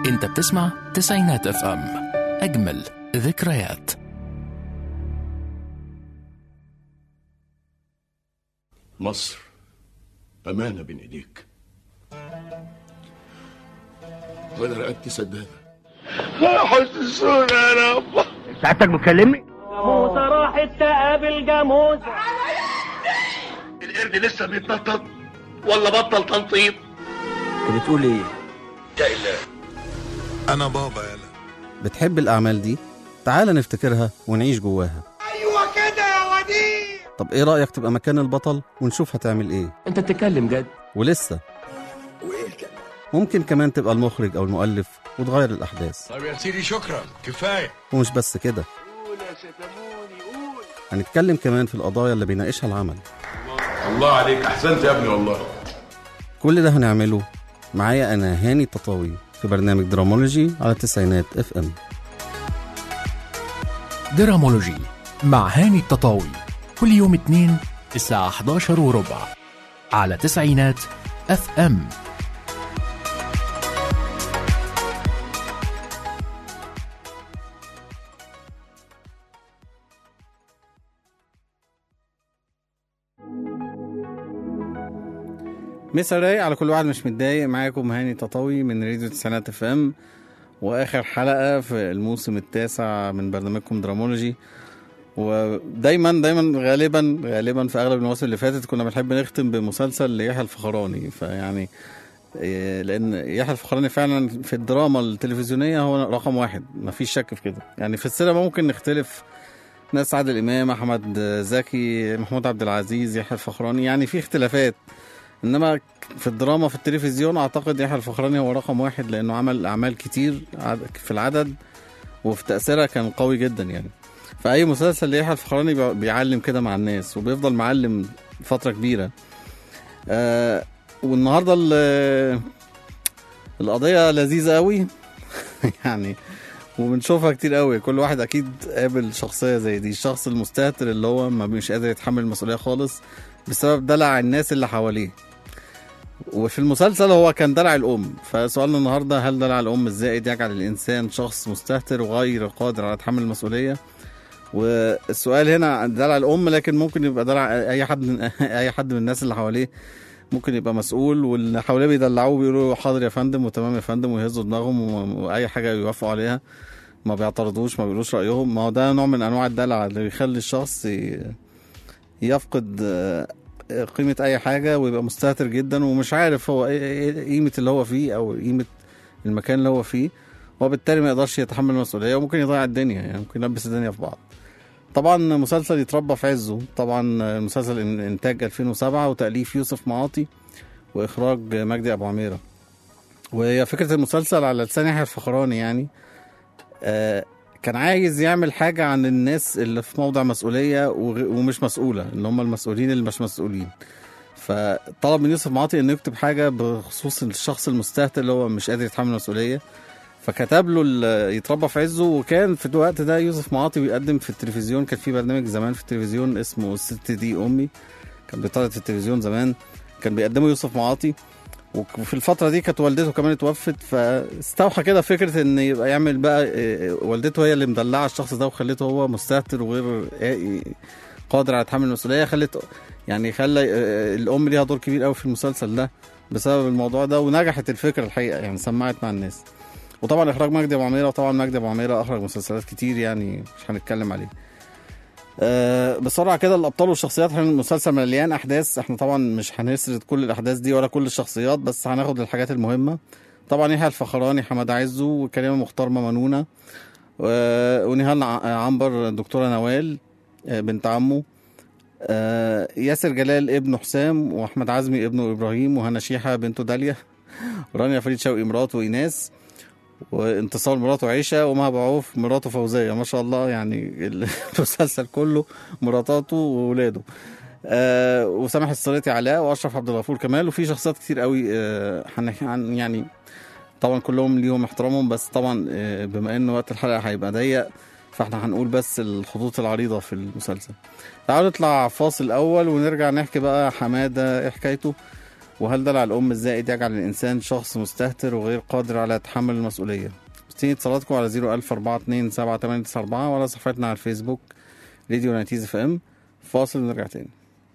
انت بتسمع تسعينات اف ام اجمل ذكريات مصر أمانة بين إيديك وأنا رقبتي سدادة حسن الصورة يا رب سعادتك بتكلمني؟ جاموسة راحت تقابل جاموسة القرد لسه بيتنطط ولا بطل تنطيط انت بتقول ايه؟ يا إله أنا بابا يلا بتحب الأعمال دي؟ تعال نفتكرها ونعيش جواها أيوة كده يا وديع طب إيه رأيك تبقى مكان البطل ونشوف هتعمل إيه؟ انت بتتكلم جد ولسه وإيه الكلام؟ ممكن كمان تبقى المخرج أو المؤلف وتغير الأحداث طب يا سيدي شكرا كفاية ومش بس كده هنتكلم كمان في القضايا اللي بيناقشها العمل الله عليك أحسنت يا ابني والله كل ده هنعمله معايا أنا هاني التطاوي في برنامج درامولوجي على تسعينات اف ام درامولوجي مع هاني التطاوي كل يوم اثنين الساعة 11 وربع على تسعينات اف ام مسا رايق على كل واحد مش متضايق معاكم هاني تطاوي من راديو تسعينات اف ام واخر حلقه في الموسم التاسع من برنامجكم درامولوجي ودايما دايما غالبا غالبا في اغلب المواسم اللي فاتت كنا بنحب نختم بمسلسل ليحيى الفخراني فيعني إيه، لان يحيى الفخراني فعلا في الدراما التلفزيونيه هو رقم واحد مفيش شك في كده يعني في السينما ممكن نختلف ناس عادل امام احمد زكي محمود عبد العزيز يحيى الفخراني يعني في اختلافات انما في الدراما في التلفزيون اعتقد يحيى الفخراني هو رقم واحد لانه عمل اعمال كتير عد- في العدد وفي تاثيرها كان قوي جدا يعني فاي مسلسل ليحيى الفخراني بي- بيعلم كده مع الناس وبيفضل معلم فتره كبيره آه والنهارده ال- القضيه لذيذه قوي يعني وبنشوفها كتير قوي كل واحد اكيد قابل شخصيه زي دي الشخص المستهتر اللي هو ما مش قادر يتحمل المسؤوليه خالص بسبب دلع الناس اللي حواليه وفي المسلسل هو كان دلع الام فسؤالنا النهارده هل دلع الام الزائد يجعل الانسان شخص مستهتر وغير قادر على تحمل المسؤوليه والسؤال هنا عن دلع الام لكن ممكن يبقى دلع اي حد من اي حد من الناس اللي حواليه ممكن يبقى مسؤول واللي حواليه بيدلعوه بيقولوا له حاضر يا فندم وتمام يا فندم ويهزوا دماغهم و- واي حاجه يوافقوا عليها ما بيعترضوش ما بيقولوش رايهم ما هو ده نوع من انواع الدلع اللي بيخلي الشخص ي- يفقد آه، قيمة أي حاجة ويبقى مستهتر جدا ومش عارف هو إيه- إيه قيمة اللي هو فيه أو قيمة المكان اللي هو فيه وبالتالي ما يقدرش يتحمل المسؤولية وممكن يضيع الدنيا يعني ممكن يلبس الدنيا في بعض طبعا مسلسل يتربى في عزه طبعا مسلسل إن- إنتاج 2007 وتأليف يوسف معاطي وإخراج مجدي أبو عميرة وهي فكرة المسلسل على لسان يحيى الفخراني يعني آه كان عايز يعمل حاجة عن الناس اللي في موضع مسؤولية وغ- ومش مسؤولة اللي هم المسؤولين اللي مش مسؤولين فطلب من يوسف معاطي انه يكتب حاجة بخصوص الشخص المستهتر اللي هو مش قادر يتحمل المسؤولية فكتب له ال- يتربى في عزه وكان في الوقت ده يوسف معاطي بيقدم في التلفزيون كان في برنامج زمان في التلفزيون اسمه الست دي امي كان بيطرد في التلفزيون زمان كان بيقدمه يوسف معاطي وفي الفترة دي كانت والدته كمان اتوفت فاستوحى كده فكرة ان يبقى يعمل بقى إيه، والدته هي اللي مدلعة الشخص ده وخلته هو مستهتر وغير إيه، قادر على تحمل المسؤولية خلت يعني خلى إيه، الأم ليها دور كبير قوي في المسلسل ده بسبب الموضوع ده ونجحت الفكرة الحقيقة يعني سمعت مع الناس وطبعا إخراج مجدي أبو عميرة وطبعا مجدي أبو عميرة أخرج مسلسلات كتير يعني مش هنتكلم عليه آه، بسرعه كده الابطال والشخصيات احنا المسلسل مليان احداث احنا طبعا مش هنسرد كل الاحداث دي ولا كل الشخصيات بس هناخد الحاجات المهمه طبعا يحيى الفخراني حماد عزو وكريمه مختار منونه و- ونهال ع- عنبر الدكتوره نوال آه، بنت عمه آه، ياسر جلال ابنه حسام واحمد عزمي ابنه ابراهيم وهنا شيحه بنته داليا رانيا فريد شوقي مراته ايناس وانتصار مراته عيشه ومها بعوف مراته فوزيه ما شاء الله يعني المسلسل كله مراتاته وولاده آه وسامح الصليطي علاء واشرف عبد الغفور كمال وفي شخصيات كتير قوي آه هن- هن- يعني طبعا كلهم ليهم احترامهم بس طبعا آه بما ان وقت الحلقه هيبقى ضيق فاحنا هنقول بس الخطوط العريضه في المسلسل تعالوا نطلع فاصل اول ونرجع نحكي بقى حماده ايه حكايته وهل دلع الأم الزائد يجعل الإنسان شخص مستهتر وغير قادر على تحمل المسؤولية مستني اتصالاتكم على 010427894 وعلى صفحتنا على الفيسبوك راديو نتيز اف ام فاصل نرجع تاني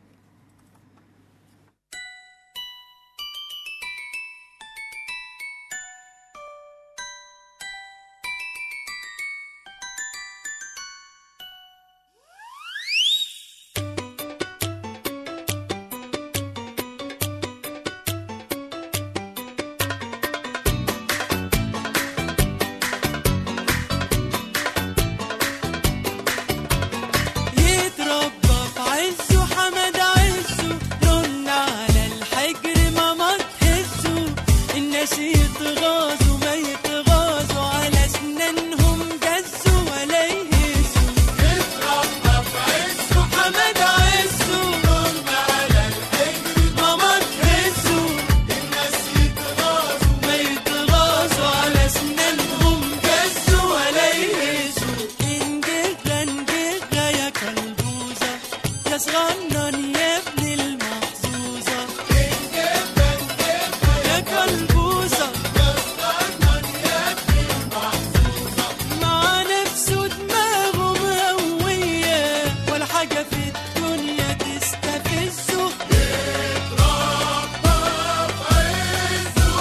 يتربى في عزه حمد عزه رن على الحجر ما تهزه الناس يتغاظوا ما يتغاظوا على اسنانهم جزوا ولا يهزوا يتربى في عزه حمد عزه رن على الحجر ما تهزه الناس يتغاظوا ما يتغاظوا على اسنانهم جزوا ولا يهزوا انجغة انجغة يا كلبوزة يا صغنن يا ابن المحظوظة انجغة انجغة يا كلبوزة يا صغنن يا ابن المحظوظة مع نفسه دماغه مهوية ولا حاجة في الدنيا تستفزه اتربى في عزه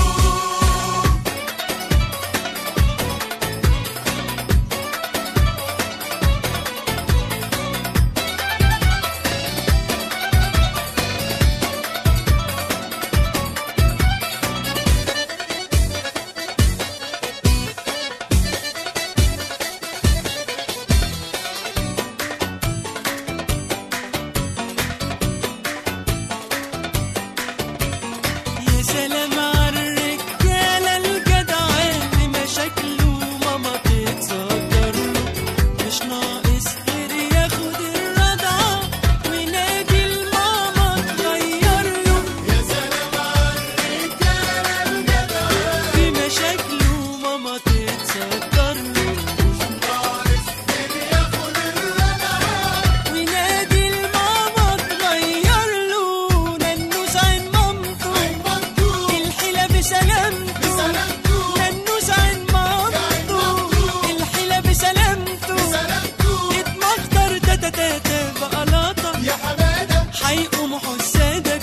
يا سلام عالرجالة الجدعان بمشاكله ماما تتصدر له مش ناقص غير ياخد الرضعة وينادي الماما تغير له يا سلام عالرجالة الجدعان بمشاكله ماما تتصدر له مش ناقص غير ياخد الرضعة وينادي الماما تغير له ننوس عين مامته الحيلة بسلامته ننوس عين مامته الحيلة بسلامته اتمخطر تاتا تاتا بقلاطة يا حمادة هيقوموا حسادك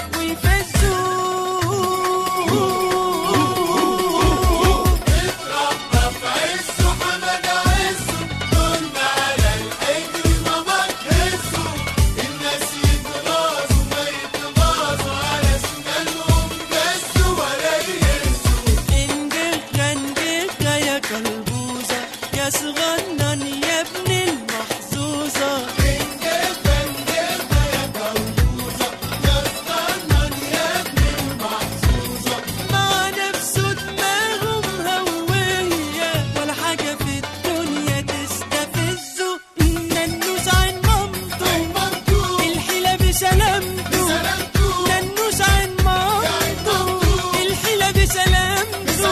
ويفزوه اتربى في عزه حمد عزه ضل على الحجر ما تهزه الناس يتغاظوا ما يتغاظوا على اسنانهم جزوا ولا يهزوا انجغة انجغة يا كلبوزة يا صغنن يا ابن المحظوظة انجغة انجغة يا كلبوزة يا صغنن يا ابن المحظوظة مع نفسه دماغه مهوية ولا حاجة في الدنيا تستفزه ننوس عين مامته الحيلة بسلامته ننوس عين مامته الحيلة بسلامته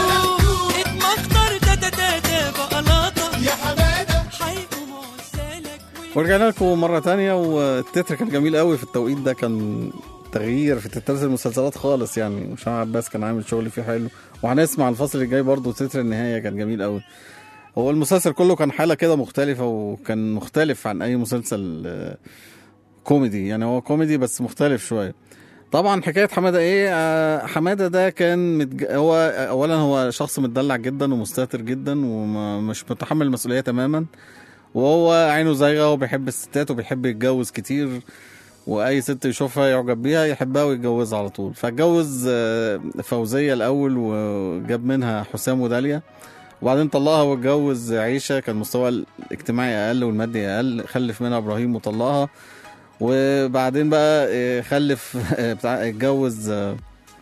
اتمخطر تاتا تاتا بقلاطة يا حمادة هيقوموا عسالك ورجعنا لكم مرة تانية والتتر كان جميل قوي في التوقيت ده كان تغيير في تترات المسلسلات خالص يعني هشام عباس كان عامل شغل فيه حلو وهنسمع الفصل الجاي برضه تتر النهاية كان جميل قوي هو المسلسل كله كان حالة كده مختلفة وكان مختلف عن أي مسلسل آه، كوميدي يعني هو كوميدي بس مختلف شوية طبعا حكاية حمادة ايه آه، حمادة ده كان متج... هو اولا هو شخص متدلع جدا ومستهتر جدا ومش متحمل المسؤولية تماما وهو عينه زايغة وبيحب الستات وبيحب يتجوز كتير واي ست يشوفها يعجب بيها يحبها ويتجوزها على طول فاتجوز آه، فوزية الاول وجاب منها حسام وداليا وبعدين طلقها واتجوز عيشة كان مستوى الاجتماعي اقل والمادي اقل خلف منها ابراهيم وطلقها وبعدين بقى آه، خلف آه، بتاع اتجوز آه،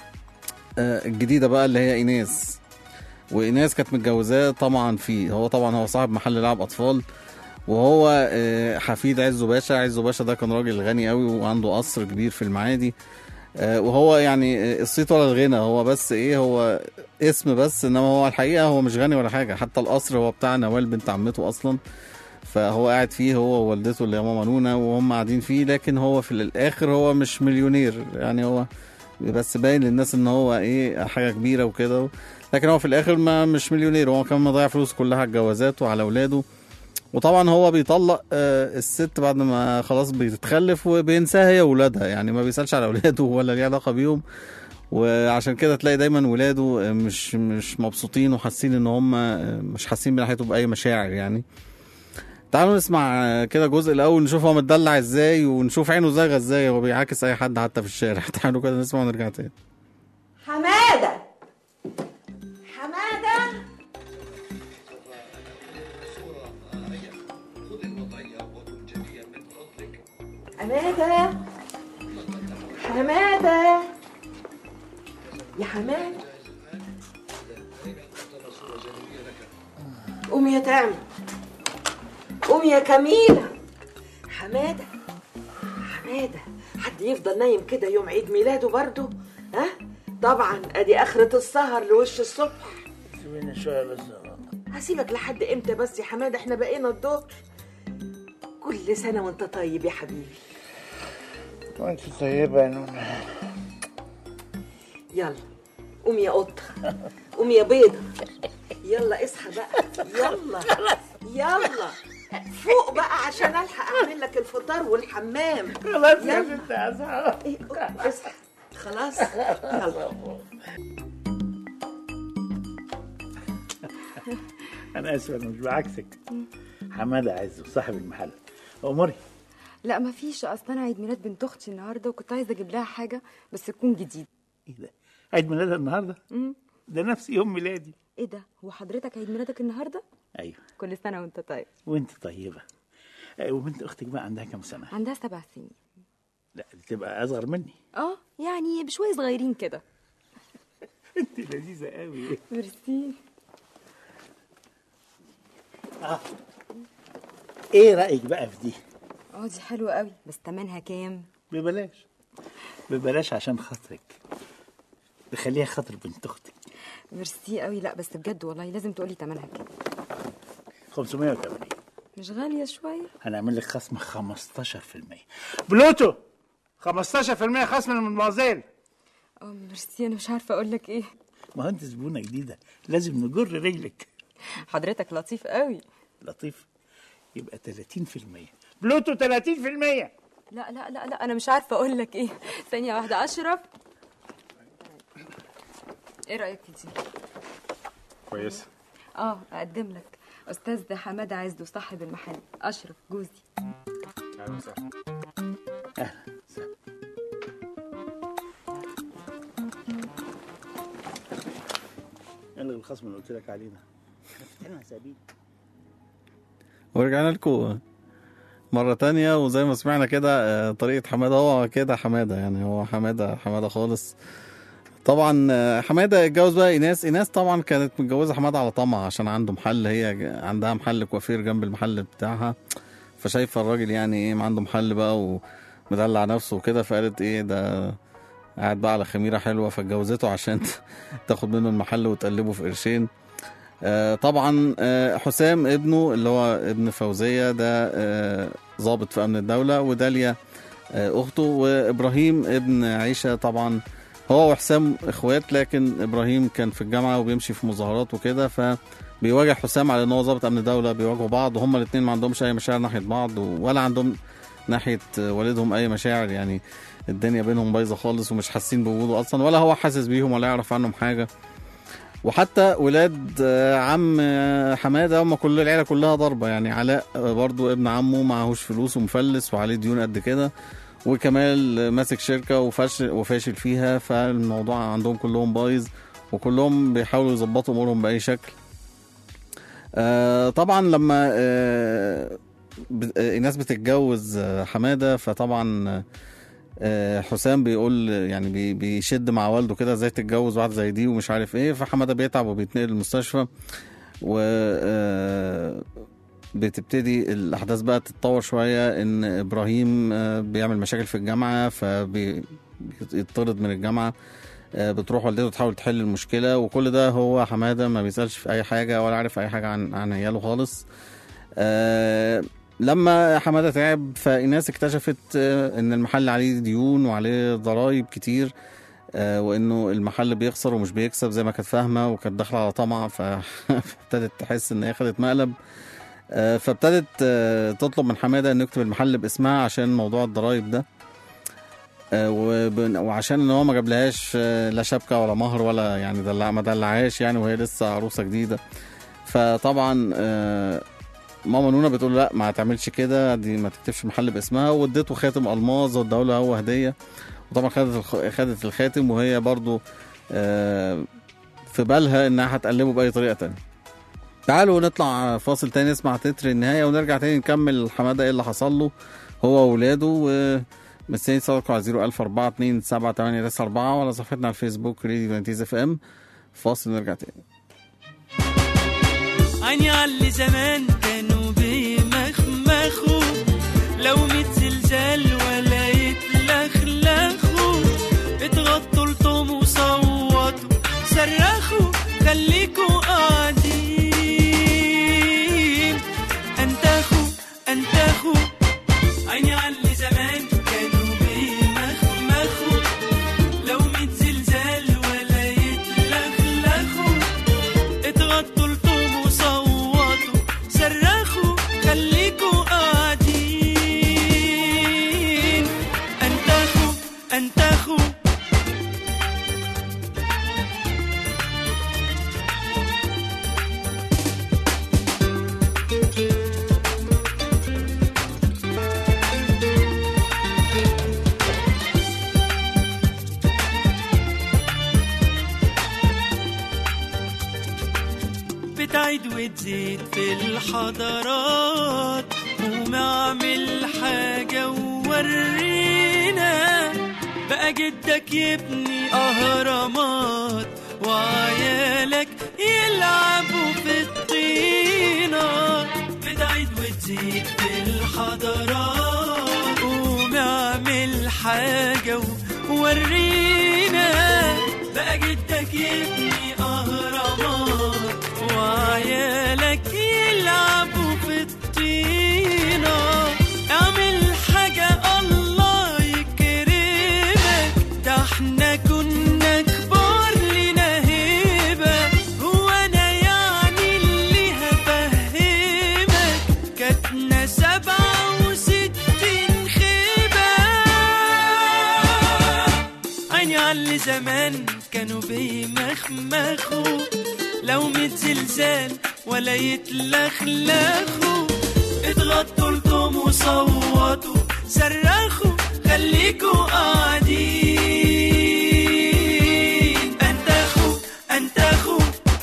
آه، الجديدة بقى اللي هي ايناس وايناس كانت متجوزاه طبعا فيه هو طبعا هو صاحب محل لعب اطفال وهو آه، حفيد عزو باشا عزو باشا ده كان راجل غني قوي وعنده قصر كبير في المعادي آه، وهو يعني آه، الصيت ولا الغنى هو بس ايه هو اسم بس انما هو الحقيقه هو مش غني ولا حاجه حتى القصر هو بتاع نوال بنت عمته اصلا فهو قاعد فيه هو ووالدته اللي هي ماما نونا وهم قاعدين فيه لكن هو في الاخر هو مش مليونير يعني هو بس باين للناس ان هو ايه حاجه كبيره وكده لكن هو في الاخر ما مش مليونير هو كمان مضيع فلوس كلها على الجوازات وعلى اولاده وطبعا هو بيطلق آه، الست بعد ما خلاص بتتخلف وبينساها هي واولادها يعني ما بيسالش على اولاده ولا ليه علاقه بيهم وعشان كده تلاقي دايما ولاده آه، مش مش مبسوطين وحاسين ان هم آه، مش حاسين من ناحيته باي مشاعر يعني تعالوا نسمع آه، كده جزء الاول نشوف هو متدلع ازاي ونشوف عينه زاغه ازاي هو بيعاكس اي حد حتى في الشارع تعالوا كده نسمع ونرجع تاني حمادة حمادة حمادة حمادة يا حمادة قومي يا تامر قومي يا كميلة حمادة حمادة حد يفضل نايم كده يوم عيد ميلاده برضه ها طبعا ادي اخرة السهر لوش الصبح سيبيني شوية بس هسيبك لحد امتى بس يا حماده احنا بقينا الظهر كل سنه وانت طيب يا حبيبي وانت طيبة يا نونة يلا قومي يا قطه قومي يا بيضه يلا اصحى بقى يلا يلا فوق بقى عشان الحق اعمل لك الفطار والحمام خلاص يا يلا. ست أصحى إيه، اصحى خلاص يلا أنا آسف أنا مش بعكسك حمادة عزه صاحب المحل أمري لا مفيش اصل انا عيد ميلاد بنت اختي النهارده وكنت عايزه اجيب لها حاجه بس تكون جديد إيه ده؟ عيد ميلادها النهاردة؟ ده نفس يوم ميلادي ايه ده هو حضرتك عيد ميلادك النهارده أيوه كل سنه وانت طيب وأنت طيبة آه، وبنت أختك بقى عندها كام سنة؟ عندها سبع سنين لا دي تبقى أصغر مني اه يعني بشويه صغيرين كده أنت لذيذة قوي ميرسي إيه رأيك بقى في دي؟ اه دي حلوه قوي بس تمنها كام ببلاش ببلاش عشان خاطرك بخليها خاطر بنت أختك ميرسي قوي لا بس بجد والله لازم تقولي تمنها كام 580 مش غاليه شويه هنعمل لك خصم 15% بلوتو 15% خصم من الموازين اه ميرسي انا مش عارفه اقول لك ايه ما هو انت زبونه جديده لازم نجر رجلك حضرتك لطيف قوي لطيف يبقى 30% بلوتو 30% لا لا لا لا انا مش عارفه اقول لك ايه ثانيه واحده اشرف ايه رايك في دي كويس اه اقدم لك استاذ حماده عزو صاحب المحل اشرف جوزي اهلا وسهلا اهلا وسهلا. الغي الخصم اللي قلت لك عليه ده احنا حسابين ورجعنا لكم مرة تانية وزي ما سمعنا كده آه، طريقة حمادة هو كده حمادة يعني هو حمادة حمادة خالص طبعا آه، حمادة اتجوز بقى ايناس ايناس طبعا كانت متجوزة حمادة على طمع عشان عنده محل هي ج- عندها محل كوافير جنب المحل بتاعها فشايفة الراجل يعني ايه عنده محل بقى ومدلع نفسه وكده فقالت ايه ده قاعد بقى على خميرة حلوة فاتجوزته عشان تاخد منه المحل وتقلبه في قرشين آه، طبعا آه، حسام ابنه اللي هو ابن فوزية ده آه، ضابط في أمن الدولة وداليا آه، أخته وإبراهيم ابن عيشة طبعا هو وحسام إخوات لكن إبراهيم كان في الجامعة وبيمشي في مظاهرات وكده فبيواجه حسام على إن هو ضابط أمن الدولة بيواجهوا بعض وهما الاتنين ما عندهمش أي مشاعر ناحية بعض ولا عندهم ناحية آه، والدهم أي مشاعر يعني الدنيا بينهم بايظة خالص ومش حاسين بوجوده أصلا ولا هو حاسس بيهم ولا يعرف عنهم حاجة وحتى ولاد آه، عم آه، حماده هم كل العيله كلها ضربه يعني علاء آه، برضو ابن عمه معهوش فلوس ومفلس وعليه ديون قد كده وكمال آه، ماسك شركه وفاشل وفاشل فيها فالموضوع عندهم كلهم بايظ وكلهم بيحاولوا يظبطوا امورهم باي شكل آه، طبعا لما آه، ب- آه، الناس بتتجوز آه، حماده فطبعا آه، آه، حسام بيقول يعني بي- بيشد مع والده كده ازاي تتجوز واحده زي دي ومش عارف ايه فحماده بيتعب وبيتنقل المستشفى و آه، بتبتدي الاحداث بقى تتطور شويه ان ابراهيم آه، بيعمل مشاكل في الجامعه فبيطرد من الجامعه آه، بتروح والدته تحاول تحل المشكله وكل ده هو حماده ما بيسالش في اي حاجه ولا عارف اي حاجه عن عن عياله خالص آه، لما حماده تعب فايناس اكتشفت آه، ان المحل عليه ديون وعليه ضرائب كتير آه، وانه المحل بيخسر ومش بيكسب زي ما كانت فاهمه وكانت داخله على طمع ف- فابتدت تحس ان هي خدت مقلب آه، فابتدت آه، تطلب من حماده انه يكتب المحل باسمها عشان موضوع الضرايب ده آه، وب- وعشان ان هو ما جابلهاش آه، لا شبكه ولا مهر ولا يعني دلع ما دلعهاش يعني وهي لسه عروسه جديده فطبعا آه، ماما نونا بتقول لا ما تعملش كده دي ما تكتبش محل باسمها واديته خاتم الماظ واداه لها هو هديه وطبعا خدت الخ- خدت الخاتم وهي برضو آه، في بالها انها هتقلبه باي طريقه تانية تعالوا نطلع فاصل تاني نسمع تتر النهايه ونرجع تاني نكمل حماده ايه اللي حصل له هو واولاده و مستنيين صدقوا على 01042 7894 ولا صفحتنا على الفيسبوك راديو فانتيز اف ام فاصل نرجع تاني عيني على زمان كانوا بيمخمخوا لو ميت زلزال ولا يتلخلخوا اتغطوا لطم وصوتوا صرخوا خليكوا قاعدين انتخوا انتخوا عيني على زمان كانوا بيمخمخوا لو ميت زلزال ولا يتلخلخوا اتغطوا لطوم وصوتوا صرخوا خليكوا قاعدين انتخوا انتخوا بتعيد وتزيد في الحضارات قوم اعمل حاجة وورينا بقى جدك يبني أهرامات وعيالك يلعبوا في الطينة بتعيد وتزيد في الحضارات قوم اعمل حاجة وورينا بقى جدك يبني أهرامات وعيالك يلعبوا في الطينة اعمل حاجة الله يكرمك ده احنا كنا كبار لنا هيبة هو انا يعني اللي هفهمك كاتنا سبعة وستين خيبة عيني على زمان كانوا بيمخمخوا لو ميت زلزال ولا يتلخلخوا اتغطوا لكم وصوتوا صرخوا خليكوا قاعدين انتخوا انتخوا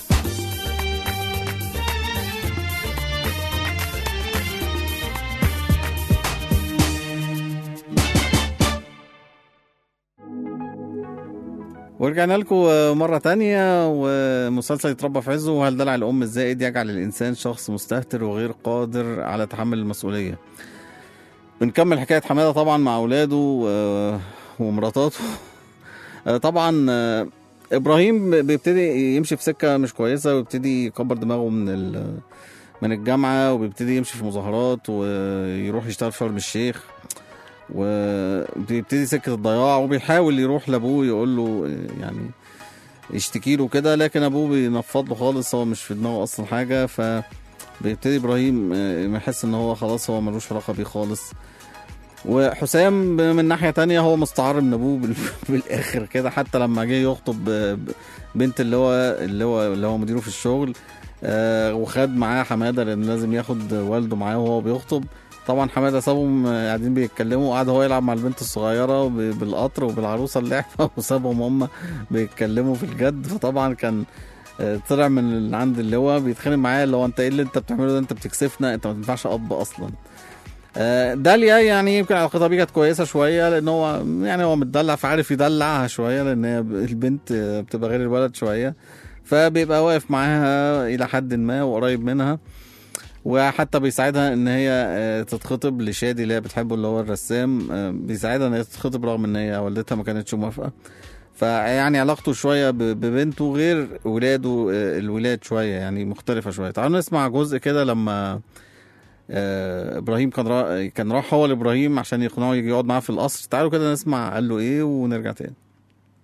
ورجعنا لكم مرة تانية ومسلسل يتربى في عزه وهل دلع الأم الزائد يجعل الإنسان شخص مستهتر وغير قادر على تحمل المسؤولية بنكمل حكاية حمادة طبعا مع أولاده و- ومراتاته آه، طبعا آه، إبراهيم بيبتدي يمشي في سكة مش كويسة ويبتدي يكبر دماغه من ال من الجامعة وبيبتدي يمشي في مظاهرات ويروح يشتغل في شرم الشيخ وبيبتدي سكة الضياع وبيحاول يروح لأبوه يقول له يعني يشتكي له كده لكن أبوه بينفض له خالص هو مش في دماغه أصلا حاجة فبيبتدي إبراهيم آه، يحس إن هو خلاص هو ملوش علاقة بيه خالص وحسام من ناحية تانية هو مستعار من أبوه بال- بالآخر كده حتى لما جه يخطب ب- ب- بنت اللي هو اللي هو اللي هو مديره في الشغل آه، وخد معاه حمادة لأن لازم ياخد والده معاه وهو بيخطب طبعا حماده سابهم آه، قاعدين بيتكلموا وقعد هو يلعب مع البنت الصغيره ب- بالقطر وبالعروسه اللعبه وسابهم هم بيتكلموا في الجد فطبعا كان آه، طلع من اللي عند اللي هو بيتخانق معاه اللي هو انت ايه اللي انت بتعمله ده انت بتكسفنا انت ما تنفعش اب اصلا آه، داليا يعني يمكن علاقتها بيه كانت كويسه شويه لان هو يعني هو متدلع فعارف يدلعها شويه لان هي ب- البنت آه، بتبقى غير الولد شويه فبيبقى واقف معاها الى حد ما وقريب منها وحتى بيساعدها ان هي آه، تتخطب لشادي اللي هي بتحبه اللي هو الرسام آه، بيساعدها ان هي تتخطب رغم ان هي والدتها ما كانتش موافقه فيعني علاقته شويه ب- ببنته غير ولاده آه، الولاد شويه يعني مختلفه شويه تعالوا نسمع جزء كده لما آه، ابراهيم كان را... كان راح هو لابراهيم عشان يقنعه يجي يقعد معاه في القصر تعالوا كده نسمع قال له ايه ونرجع تاني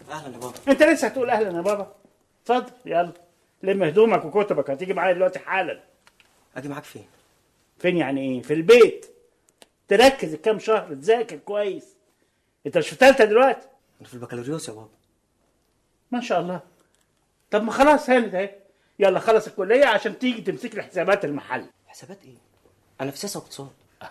اهلا يا بابا انت لسه هتقول اهلا يا بابا اتفضل يلا لم هدومك وكتبك هتيجي معايا دلوقتي حالا اجي معاك فين فين يعني ايه في البيت تركز الكام شهر تذاكر كويس انت مش في تالتة دلوقتي انا في البكالوريوس يا بابا ما شاء الله طب ما خلاص هانت اهي يلا خلص الكلية عشان تيجي تمسك لي حسابات المحل حسابات ايه انا في سياسه واقتصاد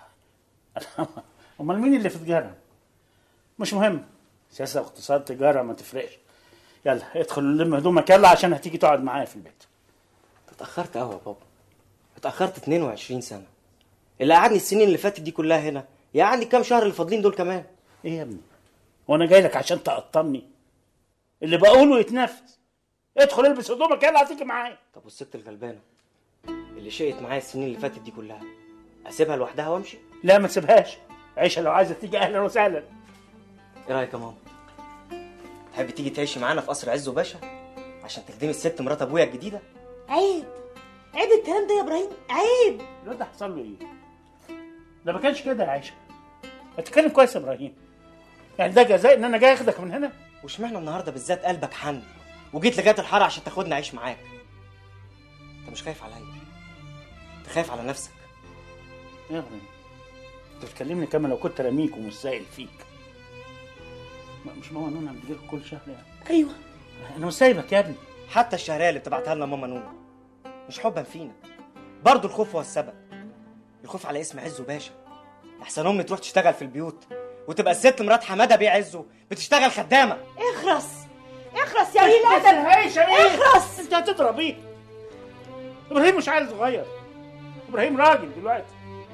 امال مين اللي في تجارة مش مهم سياسة واقتصاد تجارة ما تفرقش يلا ادخل لم هدومك يلا عشان هتيجي تقعد معايا في البيت اتاخرت قوي يا بابا اتاخرت 22 سنه اللي قعدني السنين اللي فاتت دي كلها هنا يقعدني كام شهر اللي فاضلين دول كمان ايه يا ابني وانا جاي لك عشان تقطمني اللي بقوله يتنفذ ادخل البس هدومك يلا هتيجي معايا طب والست الغلبانه اللي شقت معايا السنين اللي فاتت دي كلها اسيبها لوحدها وامشي لا ما تسيبهاش عيشة لو عايزة تيجي اهلا وسهلا ايه رايك يا ماما تحبي تيجي تعيشي معانا في قصر عزه باشا عشان تخدمي الست مرات ابويا الجديده عيب عيب الكلام ده يا ابراهيم عيب الواد ده حصل له ايه؟ ده ما كانش كده يا عائشة اتكلم كويس يا ابراهيم يعني ده جزاء ان انا جاي اخدك من هنا واشمعنى النهارده بالذات قلبك حن وجيت لغايه الحاره عشان تاخدني اعيش معاك انت مش خايف عليا انت خايف على نفسك ايه يا ابراهيم انت بتكلمني كما لو كنت رميك ومش سائل فيك ما- مش ماما نونا بتجيلك كل شهر يعني ايوه انا مش سايبك يا ابني حتى الشهريه اللي بتبعتها لنا ماما نونا مش حبا فينا برضه الخوف هو السبب الخوف على اسم عزه باشا احسن امي تروح تشتغل في البيوت وتبقى الست مرات حماده بيه عزه بتشتغل خدامه اخرس اخرس يا قليل الادب عيشة ايه؟ اخرس انت هتضربيه ابراهيم مش عيل صغير ابراهيم راجل دلوقتي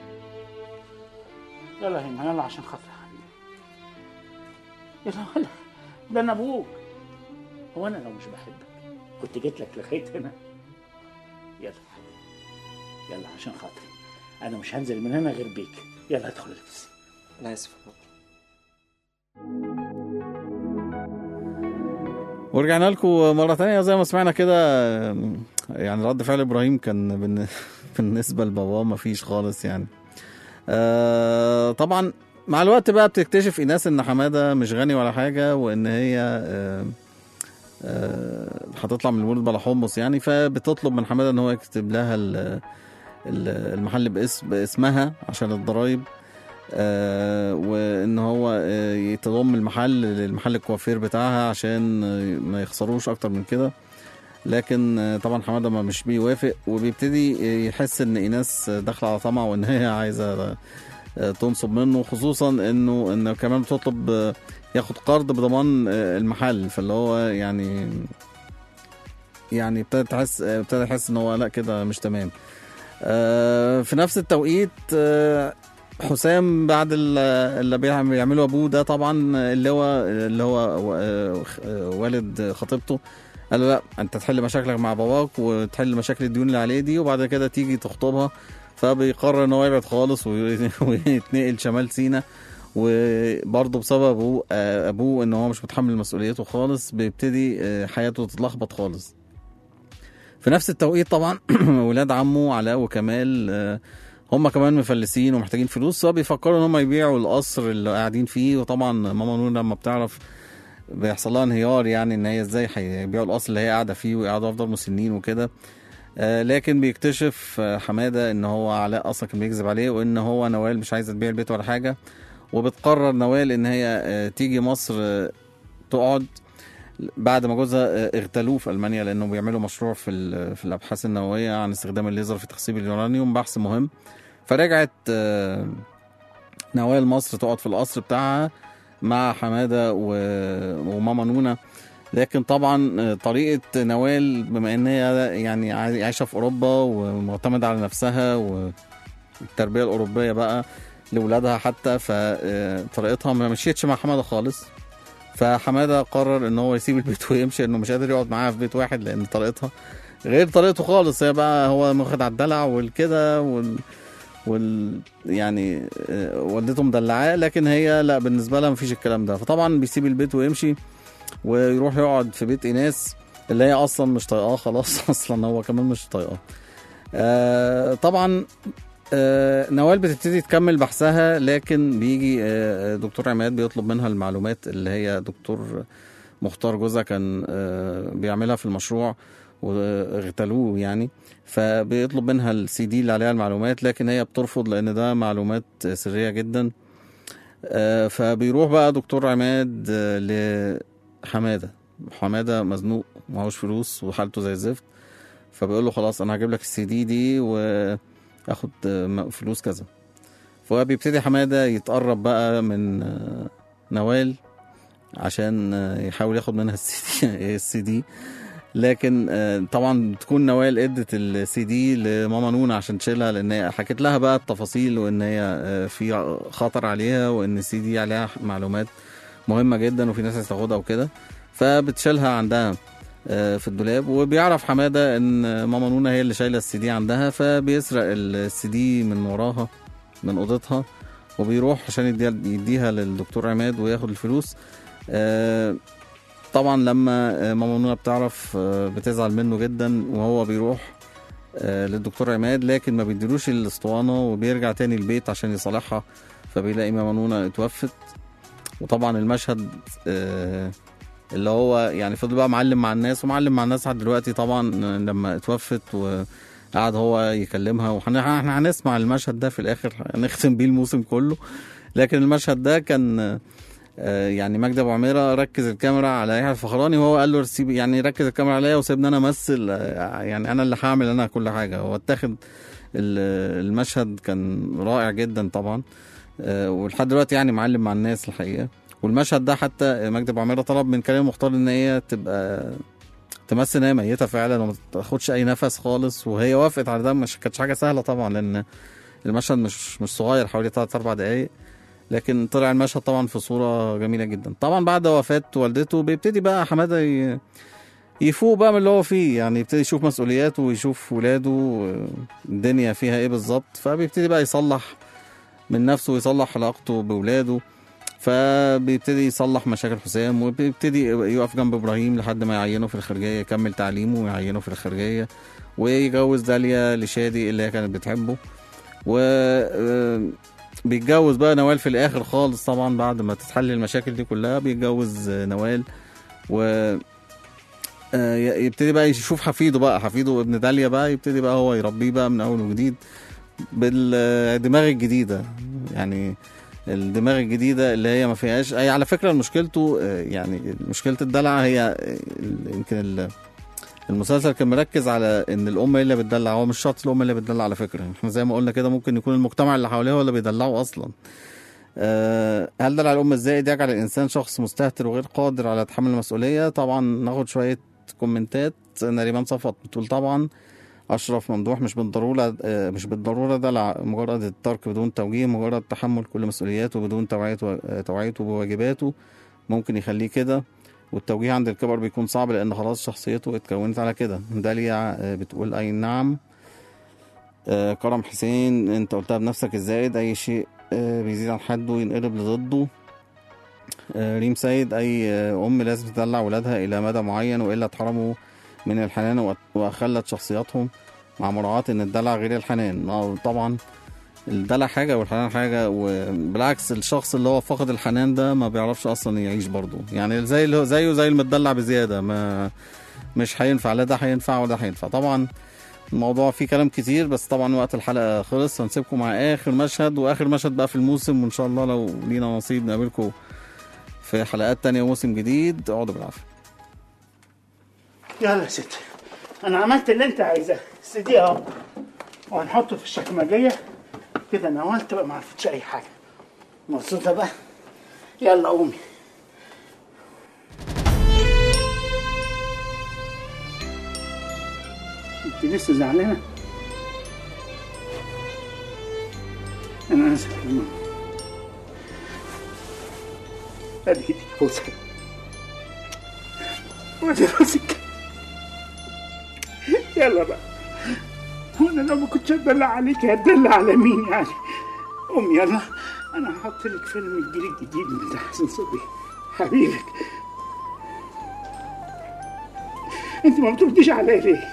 يلا يا هيما يلا عشان خاطر حبيبي يلا يلا ده انا ابوك هو انا لو مش بحبك كنت جيت لك لغايه هنا يلا يلا عشان خاطري انا مش هنزل من هنا غير بيك يلا ادخل البس انا اسف يا بابا ورجعنا لكم مرة تانية زي ما سمعنا كده يعني رد فعل إبراهيم كان بالن- بالنسبة لباباه مفيش خالص يعني آه طبعا مع الوقت بقى بتكتشف إيناس إن حمادة مش غني ولا حاجة وإن هي آه آه هتطلع من المولد بلا حمص يعني فبتطلب من حمادة إن هو يكتب لها ال- ال- المحل باسم باسمها عشان الضرايب آه وان هو آه يتضم المحل للمحل الكوافير بتاعها عشان آه، ما يخسروش اكتر من كده لكن آه، طبعا حماده ما مش بيوافق وبيبتدي آه، يحس ان ايناس آه، داخله على طمع وان هي عايزه آه، تنصب منه خصوصا انه انه كمان بتطلب آه، ياخد قرض بضمان آه، المحل فاللي هو يعني يعني ابتدى تحس آه، ابتدى يحس ان هو لا كده مش تمام آه، في نفس التوقيت آه، حسام بعد ال- اللي بيعم- بيعمله ابوه ده طبعا اللي هو اللي هو آه، آه، والد خطيبته قال له لا انت تحل مشاكلك مع باباك وتحل مشاكل الديون اللي عليه دي وبعد كده تيجي تخطبها فبيقرر ان هو يبعد خالص وي- ويتنقل شمال سينا وبرضه بسبب ابوه آه، ابوه ان هو مش متحمل مسؤوليته خالص بيبتدي آه، حياته تتلخبط خالص في نفس التوقيت طبعا ولاد عمه علاء وكمال آه، هم كمان مفلسين ومحتاجين فلوس فبيفكروا ان هم يبيعوا القصر اللي قاعدين فيه وطبعا ماما نور لما بتعرف بيحصل لها انهيار يعني ان هي ازاي هيبيعوا القصر اللي هي قاعده فيه ويقعدوا افضل مسنين وكده آه لكن بيكتشف آه، حماده ان هو علاء اصلا كان بيكذب عليه وان هو نوال مش عايزه تبيع البيت ولا حاجه وبتقرر نوال ان هي آه، تيجي مصر آه، تقعد بعد ما جوزها آه، اغتالوه في المانيا لانه بيعملوا مشروع في ال- في الابحاث النوويه عن استخدام الليزر في تخصيب اليورانيوم بحث مهم فرجعت آه، نوال مصر تقعد في القصر بتاعها مع حماده و- وماما نونا لكن طبعا آه، طريقه نوال بما ان هي يعني عاي- عايشه في اوروبا ومعتمده على نفسها والتربيه الاوروبيه بقى لاولادها حتى فطريقتها ما مشيتش مع حماده خالص فحماده قرر ان هو يسيب البيت ويمشي انه مش قادر يقعد معاها في بيت واحد لان طريقتها غير طريقته خالص هي بقى هو واخد على الدلع والكده وال وال يعني آه، والدته مدلعاه لكن هي لا بالنسبه لها مفيش الكلام ده فطبعا بيسيب البيت ويمشي ويروح يقعد في بيت ايناس اللي هي اصلا مش طايقاه خلاص اصلا هو كمان مش طايقاه آه طبعا آه نوال بتبتدي تكمل بحثها لكن بيجي آه دكتور عماد بيطلب منها المعلومات اللي هي دكتور مختار جوزها كان آه، بيعملها في المشروع واغتالوه يعني فبيطلب منها السي دي اللي عليها المعلومات لكن هي بترفض لان ده معلومات سريه جدا آه، فبيروح بقى دكتور عماد آه، لحماده حماده مزنوق معهوش فلوس وحالته زي الزفت فبيقول له خلاص انا هجيب لك السي دي دي واخد آه، فلوس كذا فهو بيبتدي حماده يتقرب بقى من آه، نوال عشان آه، يحاول ياخد منها السي دي السي دي لكن آه، طبعا تكون نوال ادت السي دي لماما نونا عشان تشيلها لان هي حكت لها بقى التفاصيل وان هي آه، في خطر عليها وان السي دي عليها معلومات مهمه جدا وفي ناس هتاخدها وكده فبتشيلها عندها آه، في الدولاب وبيعرف حماده ان ماما نونا هي اللي شايله السي دي عندها فبيسرق السي دي من وراها من اوضتها وبيروح عشان يديها, يديها للدكتور عماد وياخد الفلوس آه، طبعا لما آه، ماما نونا بتعرف آه، بتزعل منه جدا وهو بيروح آه، للدكتور عماد لكن ما بيديلوش الاسطوانه وبيرجع تاني البيت عشان يصالحها فبيلاقي ماما نونا اتوفت وطبعا المشهد آه، اللي هو يعني فضل بقى معلم مع الناس ومعلم مع الناس لحد دلوقتي طبعا لما اتوفت وقعد هو يكلمها واحنا هنسمع المشهد ده في الاخر هنختم بيه الموسم كله لكن المشهد ده كان آه، يعني مجدي ابو عميره ركز الكاميرا على يحيى الفخراني وهو قال له سيب يعني ركز الكاميرا عليا وسيبني انا امثل آه، يعني انا اللي هعمل انا كل حاجه هو اتاخد ال- المشهد كان رائع جدا طبعا آه، ولحد دلوقتي يعني معلم مع الناس الحقيقه والمشهد ده حتى مجدي ابو عميره طلب من كريم مختار ان هي تبقى تمثل ان هي ميته فعلا وما تاخدش اي نفس خالص وهي وافقت على ده مش كانتش حاجه سهله طبعا لان المشهد مش مش صغير حوالي 3 4 دقائق لكن طلع المشهد طبعا في صوره جميله جدا طبعا بعد وفاه والدته بيبتدي بقى حماده ي... يفوق بقى من اللي هو فيه يعني يبتدي يشوف مسؤولياته ويشوف ولاده آه، الدنيا فيها ايه بالظبط فبيبتدي بقى يصلح من نفسه ويصلح علاقته بولاده فبيبتدي يصلح مشاكل حسام وبيبتدي يقف جنب ابراهيم لحد ما يعينه في الخارجيه يكمل تعليمه ويعينه في الخارجيه ويجوز داليا لشادي اللي هي كانت بتحبه و آه، بيتجوز بقى نوال في الاخر خالص طبعا بعد ما تتحل المشاكل دي كلها بيتجوز آه، نوال و آه، ي- يبتدي بقى يشوف حفيده بقى حفيده ابن داليا بقى يبتدي بقى هو يربيه بقى من اول وجديد بالدماغ الجديده يعني الدماغ الجديده اللي هي ما فيهاش اي على فكره مشكلته آه، يعني مشكله الدلع هي آه، يمكن ال- المسلسل كان مركز على ان الام هي اللي بتدلع هو مش شرط الام اللي بتدلع على فكره احنا زي ما قلنا كده ممكن يكون المجتمع اللي حواليه هو اللي بيدلعه اصلا آه، هل دلع الام الزائد يجعل الانسان شخص مستهتر وغير قادر على تحمل المسؤوليه طبعا ناخد شويه كومنتات نريمان صفوت بتقول طبعا اشرف ممدوح مش بالضروره آه، مش بالضروره دلع مجرد الترك بدون توجيه مجرد تحمل كل مسؤولياته بدون توعيته آه، توعيته بواجباته ممكن يخليه كده والتوجيه عند الكبر بيكون صعب لان خلاص شخصيته اتكونت على كده داليا آه، بتقول اي نعم آه، كرم حسين انت قلتها بنفسك الزائد اي شيء آه، بيزيد عن حده ينقلب لضده آه، ريم سيد اي آه، ام لازم تدلع ولادها الى مدى معين والا اتحرموا من الحنان وأ- واخلت شخصياتهم مع مراعاة ان الدلع غير الحنان آه، طبعا الدلع حاجة والحنان حاجة وبالعكس الشخص اللي هو فقد الحنان ده ما بيعرفش اصلا يعيش برضه يعني زي اللي هو زيه زي المدلع بزيادة ما مش هينفع لا ده هينفع ولا هينفع طبعا الموضوع فيه كلام كتير بس طبعا وقت الحلقة خلص هنسيبكم مع آخر مشهد وآخر مشهد بقى في الموسم وإن شاء الله لو لينا نصيب نقابلكم في حلقات تانية وموسم جديد اقعدوا بالعافية يلا يا ستي انا عملت اللي انت عايزاه السي دي اهو وهنحطه في الشكمجيه كده نوال تبقى ما عرفتش اي حاجه مبسوطه بقى يلا قومي انت لسه زعلانه انا اسف يا ماما ادي ايدك بوسه وادي راسك يلا بقى وانا لو ما كنتش اتدلع عليك هتدلع على مين يعني قوم يلا انا هحط لك فيلم الجيل الجديد بتاع حسن صبري حبيبك انت ما بترديش عليا ليه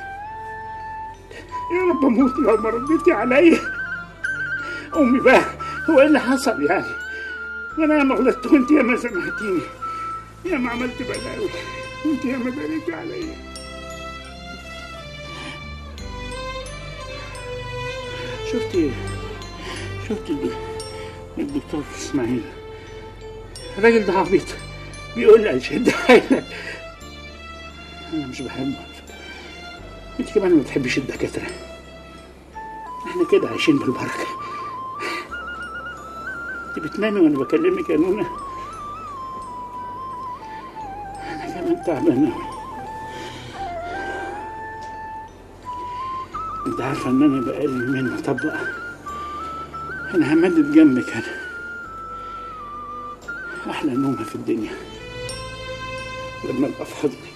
يا رب اموت لو ما رديتي عليا امي بقى هو ايه اللي حصل يعني انا ما غلطت وانت يا ما سامحتيني يا ما عملت بلاوي انت يا ما داريتي عليا شفتي شفتي الد- الدكتور اسماعيل الراجل ده عبيط بيقول لي شد حيلك انا مش بحبه انت كمان ما بتحبيش الدكاتره احنا كده عايشين بالبركه انت بتنامي وانا بكلمك يا نونا انا كمان تعبان اوي انت عارفه ان انا بقالي يومين مطبق انا همدد جنبك انا احلى نومه في الدنيا لما ابقى في حضنك